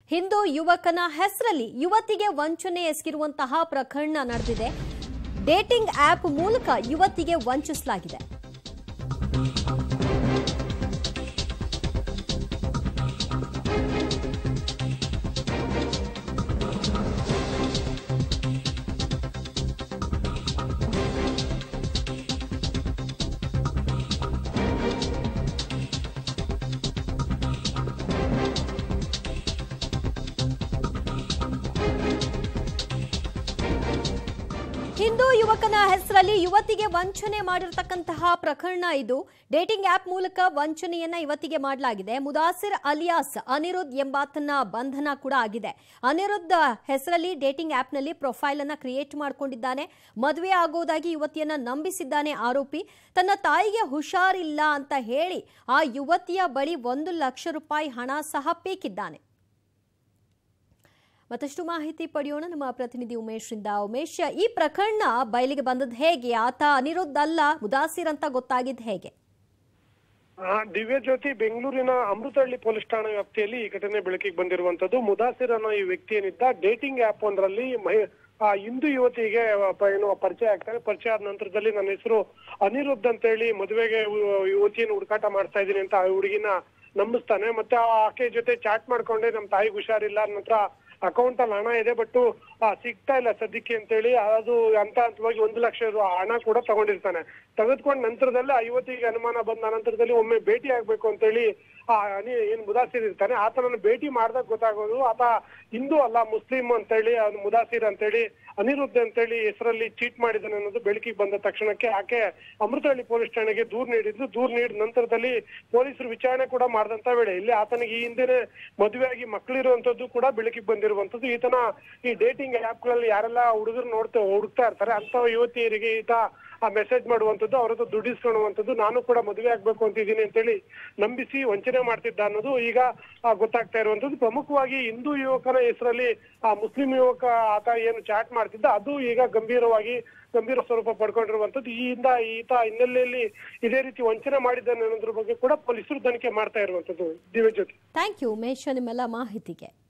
ಹಿಂದೂ ಯುವಕನ ಹೆಸರಲ್ಲಿ ಯುವತಿಗೆ ವಂಚನೆ ಎಸಗಿರುವಂತಹ ಪ್ರಕರಣ ನಡೆದಿದೆ ಡೇಟಿಂಗ್ ಆಪ್ ಮೂಲಕ ಯುವತಿಗೆ ವಂಚಿಸಲಾಗಿದೆ ಹಿಂದೂ ಯುವಕನ ಹೆಸರಲ್ಲಿ ಯುವತಿಗೆ ವಂಚನೆ ಮಾಡಿರತಕ್ಕಂತಹ ಪ್ರಕರಣ ಇದು ಡೇಟಿಂಗ್ ಆಪ್ ಮೂಲಕ ವಂಚನೆಯನ್ನ ಯುವತಿಗೆ ಮಾಡಲಾಗಿದೆ ಮುದಾಸಿರ್ ಅಲಿಯಾಸ್ ಅನಿರುದ್ಧ್ ಎಂಬಾತನ ಬಂಧನ ಕೂಡ ಆಗಿದೆ ಅನಿರುದ್ಧ್ ಹೆಸರಲ್ಲಿ ಡೇಟಿಂಗ್ ಆಪ್ನಲ್ಲಿ ಪ್ರೊಫೈಲ್ ಅನ್ನ ಕ್ರಿಯೇಟ್ ಮಾಡಿಕೊಂಡಿದ್ದಾನೆ ಮದುವೆ ಆಗೋದಾಗಿ ಯುವತಿಯನ್ನ ನಂಬಿಸಿದ್ದಾನೆ ಆರೋಪಿ ತನ್ನ ತಾಯಿಗೆ ಹುಷಾರಿಲ್ಲ ಅಂತ ಹೇಳಿ ಆ ಯುವತಿಯ ಬಳಿ ಒಂದು ಲಕ್ಷ ರೂಪಾಯಿ ಹಣ ಸಹ ಪೀಕಿದ್ದಾನೆ ಮತ್ತಷ್ಟು ಮಾಹಿತಿ ಪಡೆಯೋಣ ನಮ್ಮ ಪ್ರತಿನಿಧಿ ಉಮೇಶ್ರಿಂದ ಉಮೇಶ್ ಈ ಪ್ರಕರಣ ಬಯಲಿಗೆ ಬಂದದ್ದು ಹೇಗೆ ಆತ ಅನಿರುದ್ಧ ಅಲ್ಲ ಮುದಾಸಿರ್ ಅಂತ ಗೊತ್ತಾಗಿದ್ದು ಹೇಗೆ ಆ, ದಿವ್ಯ ಜ್ಯೋತಿ ಬೆಂಗಳೂರಿನ ಅಮೃತಹಳ್ಳಿ ಪೊಲೀಸ್ ಠಾಣಾ ವ್ಯಾಪ್ತಿಯಲ್ಲಿ ಈ ಘಟನೆ ಬೆಳಕಿಗೆ ಬಂದಿರುವಂತದ್ದು ಮುದಾಸಿರ್ ಅನ್ನೋ ಈ ವ್ಯಕ್ತಿ ಏನಿದ್ದ ಡೇಟಿಂಗ್ ಆಪ್ ಒಂದರಲ್ಲಿ ಮಹಿ- ಆ ಹಿಂದೂ ಯುವತಿಗೆ ಪ- ಏನು ಪರಿಚಯ ಆಗ್ತಾರೆ ಪರಿಚಯ ಆದ ನಂತರದಲ್ಲಿ ನನ್ನ ಹೆಸರು ಅನಿರುದ್ಧ್ ಅಂತ ಹೇಳಿ ಮದುವೆಗೆ ಯು- ಯುವತಿಯನ್ನು ಹುಡುಕಾಟ ಮಾಡ್ತಾ ಇದ್ದೀನಿ ಅಂತ ಆ ಹುಡುಗಿನ ನಂಬಿಸ್ತಾನೆ ಮತ್ತೆ ಆ ಆಕೆ ಜೊತೆ ಚಾಟ್ ಮಾಡ್ಕೊಂಡೆ ನಮ್ ತಾಯಿಗೆ ಹುಷಾರಿಲ್ಲ ನಂತರ ಅಕೌಂಟ್ ಅಲ್ಲಿ ಹಣ ಇದೆ ಬಟ್ ಸಿಗ್ತಾ ಇಲ್ಲ ಸದ್ಯಕ್ಕೆ ಅಂತೇಳಿ ಅದು ಅಂತ ಹಂತವಾಗಿ ಒಂದು ಲಕ್ಷ ರು ಹಣ ಕೂಡ ತಗೊಂಡಿರ್ತಾನೆ ತೆಗೆದುಕೊಂಡ ನಂತರದಲ್ಲಿ ಆ ಯುವತಿಗೆ ಅನುಮಾನ ಬಂದ ನಂತರದಲ್ಲಿ ಒಮ್ಮೆ ಭೇಟಿ ಆಗ್ಬೇಕು ಅಂತೇಳಿ ಆ ಅನಿ ಏನ್ ಮುದಾಸಿರ್ ಇರ್ತಾನೆ ಆತನನ್ನು ಭೇಟಿ ಮಾಡ್ದಾಗ ಗೊತ್ತಾಗೋದು ಆತ ಹಿಂದೂ ಅಲ್ಲ ಮುಸ್ಲಿಂ ಅಂತೇಳಿ ಅವ್ನು ಮುದಾಸಿರ್ ಅಂತೇಳಿ ಅನಿರುದ್ಧ ಅಂತೇಳಿ ಹೆಸರಲ್ಲಿ ಚೀಟ್ ಮಾಡಿದ್ದಾನೆ ಅನ್ನೋದು ಬೆಳಕಿಗೆ ಬಂದ ತಕ್ಷಣಕ್ಕೆ ಆಕೆ ಅಮೃತಹಳ್ಳಿ ಪೊಲೀಸ್ ಠಾಣೆಗೆ ದೂರ್ ನೀಡಿದ್ದು ದೂರ್ ನೀಡಿದ ನಂತರದಲ್ಲಿ ಪೊಲೀಸರು ವಿಚಾರಣೆ ಕೂಡ ಮಾಡಿದಂತ ವೇಳೆ ಇಲ್ಲಿ ಆತನಿಗೆ ಈ ಹಿಂದೆನೆ ಮದುವೆಯಾಗಿ ಮಕ್ಕಳಿರುವಂತದ್ದು ಕೂಡ ಬೆಳಕಿಗೆ ಬಂದಿರುವಂತದ್ದು ಈತನ ಈ ಡೇಟಿಂಗ್ ಆಪ್ ಗಳಲ್ಲಿ ಯಾರೆಲ್ಲ ಹುಡುಗರು ನೋಡ್ತಾ ಹುಡುಕ್ತಾ ಇರ್ತಾರೆ ಅಂತ ಯುವತಿಯರಿಗೆ ಈತ ಆ ಮೆಸೇಜ್ ಮಾಡುವಂತದ್ದು ಅವ್ರ ಹತ್ರ ದುಡ್ಡಿಸ್ಕೊಳ್ಳುವಂತದ್ದು ನಾನು ಕೂಡ ಮದುವೆ ಆಗ್ಬೇಕು ಅಂತಿದ್ದೀನಿ ಅಂತೇಳಿ ನಂಬಿಸಿ ವಂಚನೆ ಮಾಡ್ತಿದ್ದ ಅನ್ನೋದು ಈಗ ಆ, ಗೊತ್ತಾಗ್ತಾ ಇರುವಂತದ್ದು ಪ್ರಮುಖವಾಗಿ ಹಿಂದೂ ಯುವಕನ ಹೆಸರಲ್ಲಿ ಆ ಮುಸ್ಲಿಂ ಯುವಕ ಆತ ಏನು ಚಾಟ್ ಮಾಡ್ತಿದ್ದ ಅದು ಈಗ ಗಂಭೀರವಾಗಿ ಗಂಭೀರ ಸ್ವರೂಪ ಪಡ್ಕೊಂಡಿರುವಂತದ್ದು ಈ ಹಿಂದ ಈತ ಹಿನ್ನೆಲೆಯಲ್ಲಿ ಇದೇ ರೀತಿ ವಂಚನೆ ಮಾಡಿದ್ದಾನೆ ಅನ್ನೋದ್ರ ಬಗ್ಗೆ ಕೂಡ ಪೊಲೀಸರು ತನಿಖೆ ಮಾಡ್ತಾ ಇರುವಂತದ್ದು ದಿವ್ಯ ಜ್ಯೋತಿ ಥ್ಯಾಂಕ್ ಯು ಉಮೇಶ್ ನಿಮ್ಮೆಲ್ಲ ಮಾಹಿತಿಗೆ